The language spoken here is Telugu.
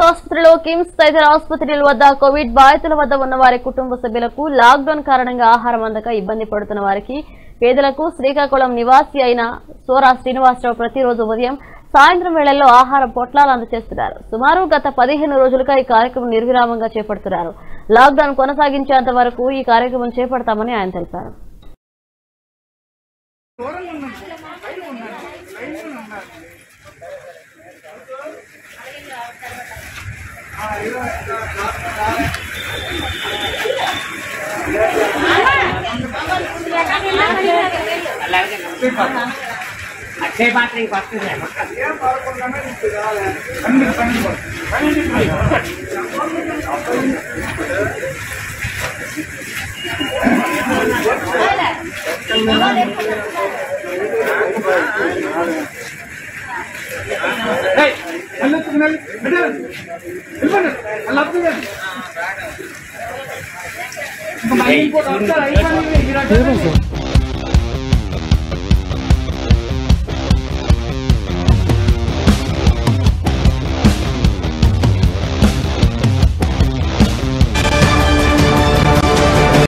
ఆసుపత్రిలో కిమ్స్ తదితర ఆసుపత్రుల వద్ద కోవిడ్ బాధితుల వద్ద ఉన్న వారి కుటుంబ సభ్యులకు లాక్డౌన్ కారణంగా ఆహారం అందక ఇబ్బంది పడుతున్న వారికి పేదలకు శ్రీకాకుళం నివాసి అయిన సోరా శ్రీనివాసరావు ప్రతిరోజు ఉదయం సాయంత్రం వేళల్లో ఆహార పొట్లాలు అందజేస్తున్నారు సుమారు గత పదిహేను రోజులుగా ఈ కార్యక్రమం నిర్విరామంగా చేపడుతున్నారు లాక్డౌన్ కొనసాగించేంత వరకు ఈ కార్యక్రమం చేపడతామని ఆయన తెలిపారు అక్షయ పాత్ర ఫస్ట్ ఇంకోటి వస్తారు అయిపోయింది